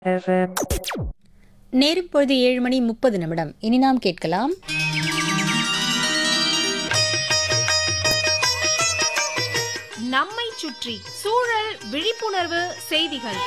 FM. நேரம் பொழுது ஏழு மணி முப்பது நிமிடம் இனி நாம் கேட்கலாம் நம்மை சுற்றி சூழல் விழிப்புணர்வு செய்திகள்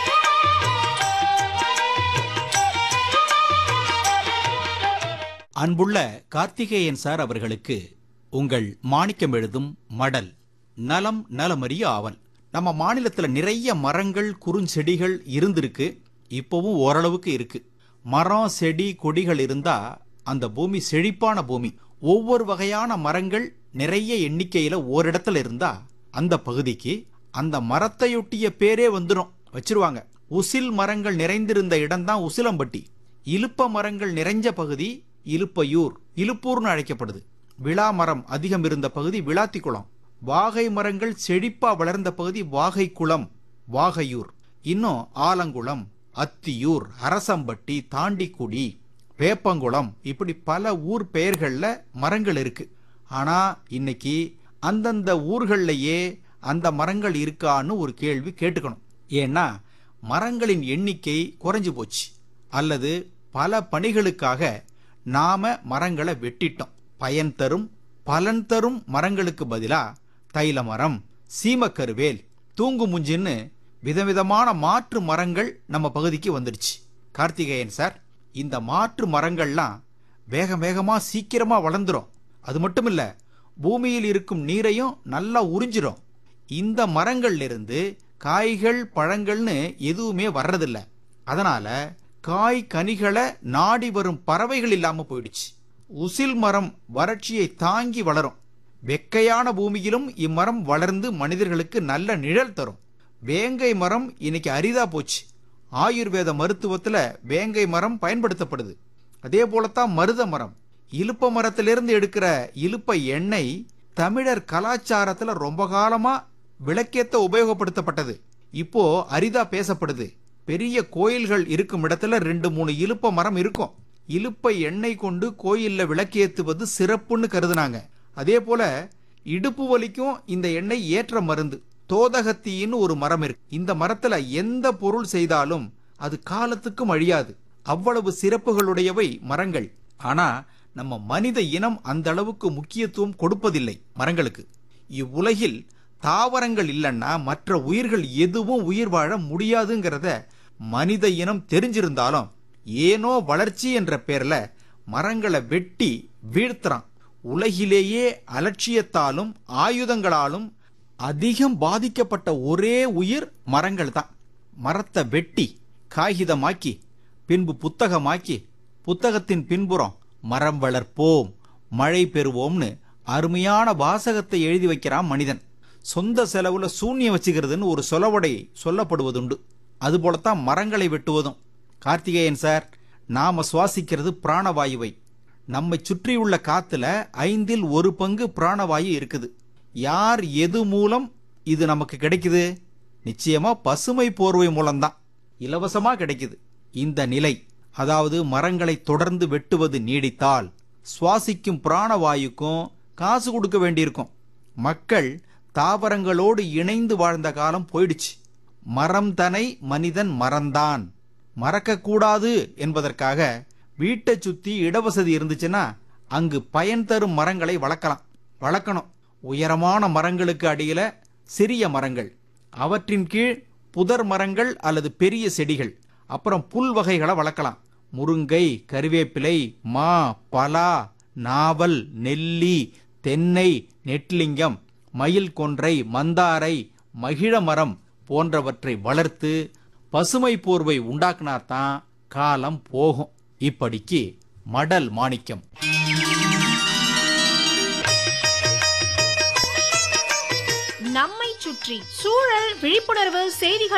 அன்புள்ள கார்த்திகேயன் சார் அவர்களுக்கு உங்கள் மாணிக்கம் எழுதும் மடல் நலம் நலமறிய ஆவல் நம்ம மாநிலத்துல நிறைய மரங்கள் குறுஞ்செடிகள் இருந்திருக்கு இப்பவும் ஓரளவுக்கு இருக்கு மரம் செடி கொடிகள் இருந்தா அந்த பூமி செழிப்பான பூமி ஒவ்வொரு வகையான மரங்கள் நிறைய எண்ணிக்கையில ஓரிடத்துல இருந்தா அந்த பகுதிக்கு அந்த மரத்தையொட்டிய பேரே வந்துடும் வச்சிருவாங்க உசில் மரங்கள் நிறைந்திருந்த இடம்தான் உசிலம்பட்டி இலுப்ப மரங்கள் நிறைஞ்ச பகுதி இலுப்பையூர் இலுப்பூர்னு அழைக்கப்படுது விழா மரம் அதிகம் இருந்த பகுதி விளாத்திக்குளம் வாகை மரங்கள் செழிப்பா வளர்ந்த பகுதி வாகைக்குளம் வாகையூர் இன்னும் ஆலங்குளம் அத்தியூர் அரசம்பட்டி தாண்டிக்குடி வேப்பங்குளம் இப்படி பல ஊர் பெயர்கள்ல மரங்கள் இருக்கு ஆனா இன்னைக்கு அந்தந்த ஊர்கள்லயே அந்த மரங்கள் இருக்கான்னு ஒரு கேள்வி கேட்டுக்கணும் ஏன்னா மரங்களின் எண்ணிக்கை குறைஞ்சு போச்சு அல்லது பல பணிகளுக்காக நாம மரங்களை வெட்டிட்டோம் பயன் தரும் பலன் தரும் மரங்களுக்கு பதிலா தைல மரம் சீமக்கருவேல் தூங்கு முஞ்சின்னு விதவிதமான மாற்று மரங்கள் நம்ம பகுதிக்கு வந்துடுச்சு கார்த்திகேயன் சார் இந்த மாற்று மரங்கள்லாம் வேக வேகமா சீக்கிரமா வளர்ந்துரும் அது மட்டும் இல்ல பூமியில் இருக்கும் நீரையும் நல்லா உறிஞ்சிரும் இந்த மரங்கள்ல இருந்து காய்கள் பழங்கள்னு எதுவுமே வர்றதில்ல அதனால காய் கனிகளை நாடி வரும் பறவைகள் இல்லாம போயிடுச்சு உசில் மரம் வறட்சியை தாங்கி வளரும் வெக்கையான பூமியிலும் இம்மரம் வளர்ந்து மனிதர்களுக்கு நல்ல நிழல் தரும் வேங்கை மரம் இன்னைக்கு அரிதா போச்சு ஆயுர்வேத மருத்துவத்துல வேங்கை மரம் பயன்படுத்தப்படுது அதே போலத்தான் மருத மரம் இலுப்ப மரத்திலிருந்து எடுக்கிற இலுப்ப எண்ணெய் தமிழர் கலாச்சாரத்துல ரொம்ப காலமா விளக்கேத்த உபயோகப்படுத்தப்பட்டது இப்போ அரிதா பேசப்படுது பெரிய கோயில்கள் இருக்கும் இடத்துல ரெண்டு மூணு இலுப்ப மரம் இருக்கும் இலுப்ப எண்ணெய் கொண்டு கோயில்ல விளக்கேத்துவது சிறப்புன்னு கருதுனாங்க அதே போல இடுப்பு வலிக்கும் இந்த எண்ணெய் ஏற்ற மருந்து தோதகத்தின்னு ஒரு மரம் இருக்கு இந்த மரத்துல எந்த பொருள் செய்தாலும் அது காலத்துக்கும் அழியாது அவ்வளவு சிறப்புகளுடையவை மரங்கள் ஆனா நம்ம மனித இனம் அந்த அளவுக்கு முக்கியத்துவம் கொடுப்பதில்லை மரங்களுக்கு இவ்வுலகில் தாவரங்கள் இல்லைன்னா மற்ற உயிர்கள் எதுவும் உயிர் வாழ முடியாதுங்கிறத மனித இனம் தெரிஞ்சிருந்தாலும் ஏனோ வளர்ச்சி என்ற பேர்ல மரங்களை வெட்டி வீழ்த்துறான் உலகிலேயே அலட்சியத்தாலும் ஆயுதங்களாலும் அதிகம் பாதிக்கப்பட்ட ஒரே உயிர் மரங்கள் தான் மரத்தை வெட்டி காகிதமாக்கி பின்பு புத்தகமாக்கி புத்தகத்தின் பின்புறம் மரம் வளர்ப்போம் மழை பெறுவோம்னு அருமையான வாசகத்தை எழுதி வைக்கிறான் மனிதன் சொந்த செலவுல சூன்யம் வச்சுக்கிறதுன்னு ஒரு சொலவடை சொல்லப்படுவதுண்டு அதுபோலத்தான் மரங்களை வெட்டுவதும் கார்த்திகேயன் சார் நாம சுவாசிக்கிறது பிராணவாயுவை நம்மை சுற்றியுள்ள காத்துல ஐந்தில் ஒரு பங்கு பிராணவாயு இருக்குது யார் எது மூலம் இது நமக்கு கிடைக்குது நிச்சயமா பசுமை போர்வை மூலம்தான் இலவசமா கிடைக்குது இந்த நிலை அதாவது மரங்களை தொடர்ந்து வெட்டுவது நீடித்தால் சுவாசிக்கும் பிராணவாயுக்கும் காசு கொடுக்க வேண்டியிருக்கும் மக்கள் தாவரங்களோடு இணைந்து வாழ்ந்த காலம் போயிடுச்சு மரம் தனை மனிதன் மறந்தான் மறக்கக்கூடாது என்பதற்காக வீட்டை சுத்தி இடவசதி இருந்துச்சுன்னா அங்கு பயன் தரும் மரங்களை வளர்க்கலாம் வளர்க்கணும் உயரமான மரங்களுக்கு அடியில சிறிய மரங்கள் அவற்றின் கீழ் புதர் மரங்கள் அல்லது பெரிய செடிகள் அப்புறம் புல் வகைகளை வளர்க்கலாம் முருங்கை கருவேப்பிலை மா பலா நாவல் நெல்லி தென்னை நெட்லிங்கம் மயில் கொன்றை மந்தாரை மகிழ மரம் போன்றவற்றை வளர்த்து பசுமை போர்வை உண்டாக்குனாதான் காலம் போகும் இப்படிக்கு மடல் மாணிக்கம் நம்மை சுற்றி சூழல் விழிப்புணர்வு செய்திகள்